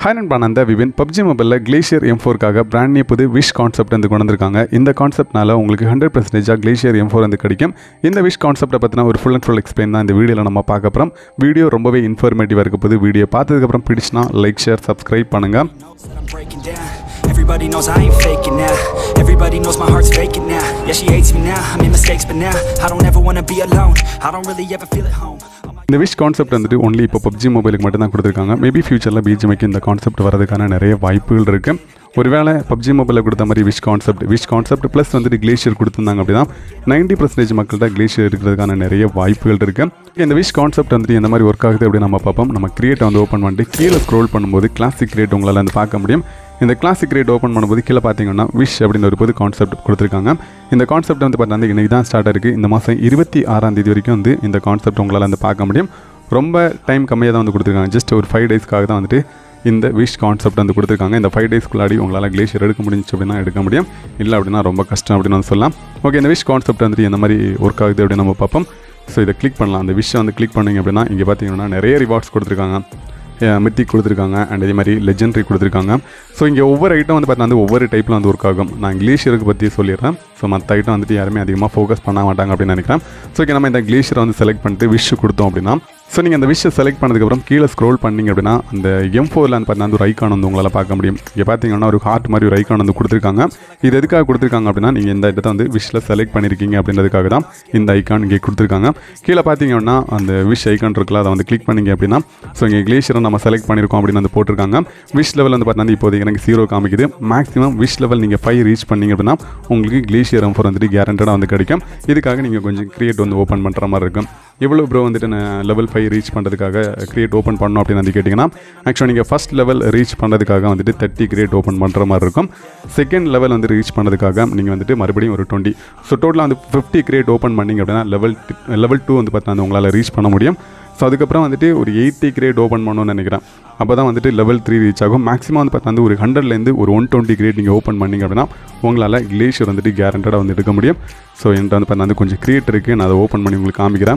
hi நண்பா நான் தான் விபின் பப்ஜி மொபைலில் கிளேஷியர் எம் ஃபோருக்காக பிராண்ட் நியூ புது விஷ் கான்செப்ட் வந்து கொண்டு வந்திருக்காங்க இந்த கான்செப்ட்னால உங்களுக்கு ஹண்ட்ரட் பர்சன்டேஜாக கிளேஷியர் எம் ஃபோர் வந்து கிடைக்கும் இந்த விஷ் கான்செப்ட்டை பற்றின ஒரு ஃபுல் அண்ட் ஃபுல் எக்ஸ்பிளைன் தான் இந்த வீடியோவில் நம்ம பார்க்க போகிறோம் வீடியோ ரொம்பவே இன்ஃபர்மேட்டிவாக இருக்க போது வீடியோ பார்த்ததுக்கப்புறம் பிடிச்சினா லைக் ஷேர் சப்ஸ்கிரைப் பண்ணுங்கள் knows that I'm breaking down Everybody knows I ain't faking now Everybody knows my heart's faking now Yeah, she hates me now, I made mistakes but now I don't ever wanna be alone I don't really ever feel at home All my இந்த wish concept வந்துட்டு only இப்போ PUBG மொபைலுக்கு மட்டும் தான் கொடுத்துருக்காங்க maybe ஃபியூச்சரில் பிஜிஎம்க்கு இந்த concept வரதுக்கான நிறைய வாய்ப்புகள் இருக்குது ஒருவேளை பப்ஜி மொபைலில் கொடுத்த மாதிரி wish concept wish concept plus வந்துட்டு கிளேஷியர் கொடுத்துருந்தாங்க அப்படின்னா நைன்டி பர்சன்டேஜ் மக்கள்கிட்ட கிளேஷியர் இருக்கிறதுக்கான நிறைய வாய்ப்புகள் இருக்குது இந்த விஷ் கான்செப்ட் வந்துட்டு எந்த மாதிரி ஒர்க் ஆகுது அப்படின்னு நம்ம பார்ப்போம் நம்ம கிரியேட் வந்து ஓப்பன் பண்ணிட்டு கீழே ஸ்க்ரோல் பண்ணும்போது கிளாசிக் கிரியேட் உங்களால் வந்து பார்க்க முடியும் இந்த கிளாசிக் கிரியேட் ஓப்பன் பண்ணும்போது கீழே பார்த்தீங்கன்னா விஷ் அப்படின்னு ஒரு புது கான்செப்ட் கொடுத்துருக்காங்க இந்த கான்செப்ட் வந்து பார்த்தீங்கன்னா இன்றைக்கி தான் ஸ்டார்ட் இருக்குது இந்த மாதம் இருபத்தி ஆறாம் தேதி வரைக்கும் வந்து இந்த கான்செப்ட் உங்களால் வந்து பார்க்க முடியும் ரொம்ப டைம் கம்மியாக தான் வந்து கொடுத்துருக்காங்க ஜஸ்ட் ஒரு ஃபைவ் டேஸ்க்காக தான் வந்துட்டு இந்த விஷ் கான்செப்ட் வந்து கொடுத்துருக்காங்க இந்த ஃபைவ் டேஸ்க்குள்ளாடி உங்களால் கிளேஷியர் எடுக்க முடிஞ்சிச்சு அப்படின்னா எடுக்க முடியும் இல்லை அப்படின்னா ரொம்ப கஷ்டம் அப்படின்னு வந்து சொல்லலாம் ஓகே இந்த விஷ் கான்செப்ட் வந்துட்டு எந்த மாதிரி ஒர்க் ஆகுது அப்படின்னு நம்ம பார்ப்போம் ஸோ இதை கிளிக் பண்ணலாம் அந்த விஷயம் வந்து கிளிக் பண்ணிங்க அப்படின்னா இங்கே பார்த்தீங்கன்னா நிறைய ரிவார்ட்ஸ் கொடுத்துருக்காங்க மித்திக் கொடுத்துருக்காங்க அண்ட் இதே மாதிரி லெஜெண்டரி கொடுத்துருக்காங்க ஸோ இங்கே ஒவ்வொரு ஐட்டம் வந்து பார்த்தா வந்து ஒவ்வொரு டைப்பில் வந்து ஒர்க் ஆகும் நான் கிளேஷியருக்கு பற்றி சொல்லிடுறேன் ஸோ மற்ற ஐட்டம் வந்துட்டு யாருமே அதிகமாக ஃபோக்கஸ் பண்ண மாட்டாங்க அப்படின்னு நினைக்கிறேன் ஸோ இங்கே நம்ம இந்த கிளேஷியரை வந்து செலக்ட் பண்ணிட்டு விஷ் கொடுத்தோம் அப்படின்னா ஸோ நீங்கள் அந்த விஷயம் செலக்ட் பண்ணதுக்கப்புறம் கீழே ஸ்க்ரோல் பண்ணீங்க அப்படின்னா அந்த எம் ஃபோரில் வந்து பார்த்தீங்கன்னா ஒரு ஐக்கான் வந்து உங்களால் பார்க்க முடியும் இங்கே பார்த்தீங்கன்னா ஒரு ஹார்ட் மாதிரி ஒரு ஐக்கான் வந்து கொடுத்துருக்காங்க இது எதுக்காக கொடுத்துருக்காங்க அப்படின்னா நீங்கள் இந்த இடத்த வந்து விஷில் செலக்ட் பண்ணியிருக்கீங்க அப்படின்றதுக்காக தான் இந்த ஐக்கான் இங்கே கொடுத்துருக்காங்க கீழே பார்த்தீங்கன்னா அந்த விஷ் ஐக்கான் இருக்குல்ல அதை வந்து கிளிக் பண்ணீங்க அப்படின்னா ஸோ இங்கே கிளேஷியரை நம்ம செலக்ட் பண்ணியிருக்கோம் அப்படின்னு வந்து போட்டிருக்காங்க விஷ் லெவல் வந்து பார்த்தீங்கன்னா இப்போதைக்கு எனக்கு ஜீரோ காமிக்குது மேக்ஸிமம் விஷ் லெவல் நீங்கள் ஃபைவ் ரீச் பண்ணீங்க அப்படின்னா உங்களுக்கு கிளேஷியர் எம் ஃபோர் வந்துட்டு கேரண்டடாக வந்து கிடைக்கும் இதுக்காக நீங்கள் கொஞ்சம் கிரியேட் வந்து ஓப்பன் பண்ணுற மாதிரி இருக்கும் எவ்வளோ ப்ரோ வந்துட்டு நான் லெவல் ஃபைவ் ரீச் பண்ணுறதுக்காக கிரியேட் ஓப்பன் பண்ணணும் அப்படின்னு வந்து கேட்டிங்கன்னா ஆக்சுவலாக நீங்கள் ஃபஸ்ட் லெவல் ரீச் பண்ணுறதுக்காக வந்துட்டு தேர்ட்டி கிரியேட் ஓப்பன் பண்ணுற மாதிரி இருக்கும் செகண்ட் லெவல் வந்து ரீச் பண்ணதுக்காக நீங்கள் வந்துட்டு மறுபடியும் ஒரு டுவெண்ட்டி ஸோ டோட்டலாக வந்து ஃபிஃப்டி கிரியேட் ஓப்பன் பண்ணிங்க அப்படின்னா லெவல் லெவல் டூ வந்து பார்த்தீங்கன்னா உங்களால் ரீச் பண்ண முடியும் ஸோ அதுக்கப்புறம் வந்துட்டு ஒரு எயிட்டி கிரேட் ஓப்பன் பண்ணணும்னு நினைக்கிறேன் அப்போ தான் வந்துட்டு லெவல் த்ரீ ரீச் ஆகும் மேக்ஸிமம் வந்து பார்த்தா வந்து ஒரு ஹண்ட்ரட்லேருந்து ஒரு ஒன் டுவெண்ட்டி கிரேட் நீங்கள் ஓப்பன் பண்ணிங்க அப்படின்னா உங்களால் கிளேஷியர் வந்துட்டு கேரண்டடாக வந்து எடுக்க முடியும் ஸோ என்கிட்ட வந்து பார்த்தா வந்து கொஞ்சம் கிரியேட் இருக்குது நான் அதை ஓப்பன் பண்ணி உங்களுக்கு காமிக்கிறேன்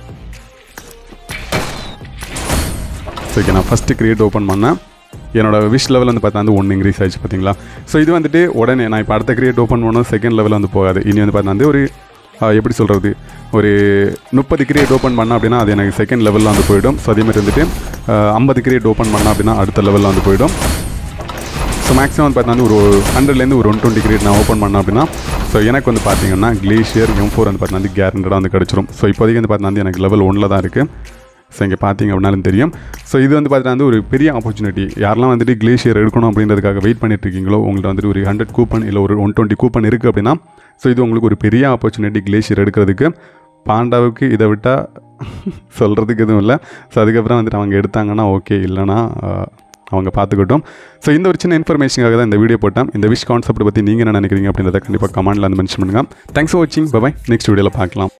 ஸோ ஓகே நான் ஃபஸ்ட்டு கிரியேட் ஓப்பன் பண்ணேன் என்னோட விஷ் லெவல் வந்து பார்த்தா வந்து ஒன்று இன்க்ரீஸ் ஆயிடுச்சு பார்த்தீங்களா ஸோ இது வந்துட்டு உடனே நான் இப்போ அடுத்த கிரியேட் ஓப்பன் பண்ணணும் செகண்ட் லெவல் வந்து போகாது இனி வந்து பார்த்தா வந்து ஒரு ஆ, எப்படி சொல்கிறது ஒரு முப்பது கிரியேட் ஓப்பன் பண்ண அப்படின்னா அது எனக்கு செகண்ட் லெவலில் வந்து போயிடும் ஸோ அதேமாதிரி வந்துட்டு ஐம்பது கிரியேட் ஓப்பன் பண்ண அப்படின்னா அடுத்த லெவலில் வந்து போயிடும் ஸோ மேக்ஸிமம் வந்து பார்த்தீங்கன்னா ஒரு ஹண்ட்ரட்லேருந்து ஒரு ஒன் டுவெண்ட்டி கிரியேட் நான் ஓப்பன் பண்ணேன் அப்படின்னா ஸோ எனக்கு வந்து பார்த்தீங்கன்னா கிளேஷியர் எம் ஃபோர் வந்து பார்த்தீங்கன்னா வந்து கேரண்டடாக வந்து கிடச்சிரும் ஸோ இப்போதைக்கு வந்து பார்த்தீங்கன்னா வந்து எனக்கு லெவல் ஒன்றில் தான் இருக்குது ஸோ இங்கே பார்த்தீங்க அப்படின்னாலும் தெரியும் ஸோ இது வந்து பார்த்தீங்கன்னா வந்து ஒரு பெரிய ஆப்பர்ச்சுனிட்டி யாரெல்லாம் வந்துட்டு கிளேஷியர் எடுக்கணும் அப்படின்றதுக்காக வெயிட் பண்ணிட்டு இருக்கீங்களோ உங்கள்ட்ட வந்துட்டு ஒரு ஹண்ட்ரட் கூப்பன் இல்லை ஒரு ஒன் டுவெண்ட்டி கூப்பன் இருக்குது அப்படின்னா ஸோ இது உங்களுக்கு ஒரு பெரிய ஆப்பர்ச்சுனிட்டி கிளேஷியர் எடுக்கிறதுக்கு பாண்டாவுக்கு இதை விட்டால் சொல்கிறதுக்கு எதுவும் இல்லை ஸோ அதுக்கப்புறம் வந்துட்டு அவங்க எடுத்தாங்கன்னா ஓகே இல்லைனா ஆஹ், அவங்க பார்த்துக்கட்டும் ஸோ இந்த ஒரு சின்ன இன்ஃபர்மேஷனுக்காக தான் இந்த வீடியோ போட்டேன் இந்த விஷ் கான்செப்ட் பற்றி நீங்கள் என்ன நினைக்கிறீங்க அப்படின்றத கண்டிப்பாக கமெண்ட்டில் வந்து மென்ஷன் பண்ணுங்கள் தேங்க்ஸ் ஃபார் வாட்சிங் பை நெக்ஸ்ட் வீடியோவில் பார்க்கலாம்